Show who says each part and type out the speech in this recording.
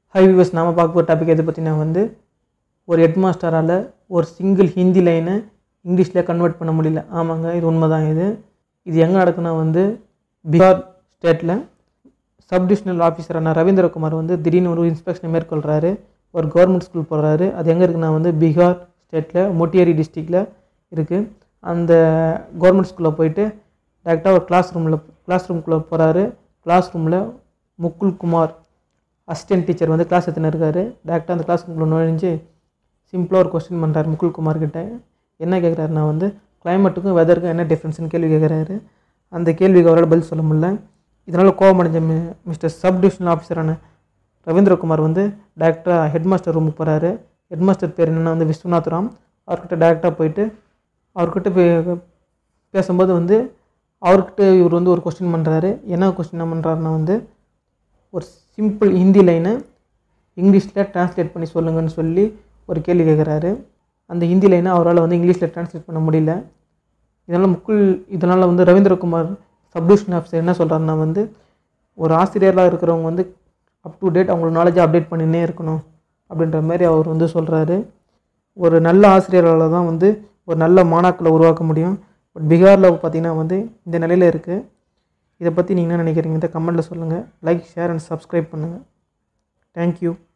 Speaker 1: high viewers நாம பார்க்க போகிற டாபிக் எது பார்த்தீங்கன்னா வந்து ஒரு ஹெட் மாஸ்டரால் ஒரு சிங்கிள் ஹிந்தி லைனை இங்கிலீஷில் கன்வெர்ட் பண்ண முடியல ஆமாங்க இது உண்மை தான் இது இது எங்கே நடக்குன்னா வந்து பீகார் ஸ்டேட்டில் சப்டிவிஷனல் ஆஃபீஸரான ரவீந்திரகுமார் வந்து திடீர்னு ஒரு இன்ஸ்பெக்ஷனை மேற்கொள்கிறாரு ஒரு கவர்மெண்ட் ஸ்கூல் போகிறாரு அது எங்கே இருக்குன்னா வந்து பீகார் ஸ்டேட்டில் மொட்டியேரி டிஸ்ட்ரிக்டில் இருக்குது அந்த கவர்மெண்ட் ஸ்கூலில் போயிட்டு டேரெக்டாக ஒரு கிளாஸ் ரூமில் கிளாஸ் ரூம்குள்ளே போகிறாரு கிளாஸ் ரூமில் முகுல் குமார் அசிஸ்டன்ட் டீச்சர் வந்து கிளாஸ் எடுத்துன்னு இருக்காரு டேரெக்டாக அந்த கிளாஸ் ரூம்குள்ளே நுழைஞ்சு சிம்பிளாக ஒரு கொஸ்டின் பண்ணுறாரு முகுல் குமார் கிட்ட என்ன கேட்குறாருன்னா வந்து கிளைமேட்டுக்கும் வெதருக்கும் என்ன டிஃப்ரென்ஸ்னு கேள்வி கேட்குறாரு அந்த கேள்விக்கு அவரால் பதில் சொல்ல முடியல இதனால் கோவம் அடைஞ்ச மி மிஸ்டர் சப் டிவிஷனல் ஆஃபீஸரான ரவீந்திரகுமார் வந்து டேரெக்டாக ஹெட் மாஸ்டர் ரூமுக்கு போகிறாரு ஹெட் மாஸ்டர் பேர் என்னென்னா வந்து விஸ்வநாத் ராம் அவர்கிட்ட டேரெக்டாக போயிட்டு அவர்கிட்ட பே- பேசும்போது வந்து அவர்கிட்ட இவர் வந்து ஒரு கொஸ்டின் பண்ணுறாரு என்ன கொஸ்டின் பண்ணுறாருன்னா வந்து ஒரு சிம்பிள் ஹிந்தி லைனை இங்கிலீஷில் ட்ரான்ஸ்லேட் பண்ணி சொல்லுங்கன்னு சொல்லி ஒரு கேள்வி கேட்குறாரு அந்த ஹிந்தி லைனை அவரால் வந்து இங்கிலீஷில் ட்ரான்ஸ்லேட் பண்ண முடியல இதனால் முக்குள் இதனால் வந்து ரவீந்திரகுமார் சப்டிவிஷன் ஆஃபீஸர் என்ன சொல்கிறாருன்னா வந்து ஒரு ஆசிரியராக இருக்கிறவங்க வந்து அப் டு டேட் அவங்களோட நாலேஜை அப்டேட் பண்ணினே இருக்கணும் அப்படின்ற மாதிரி அவர் வந்து சொல்கிறாரு ஒரு நல்ல ஆசிரியரால் தான் வந்து ஒரு நல்ல மாணாக்களை உருவாக்க முடியும் பட் பீகாரில் பார்த்தீங்கன்னா வந்து இந்த நிலையில் இருக்குது இதை பற்றி நீங்கள் என்ன நினைக்கிறீங்க இந்த கமெண்ட்டில் சொல்லுங்கள் லைக் ஷேர் அண்ட் சப்ஸ்கிரைப் பண்ணுங்கள் தேங்க்யூ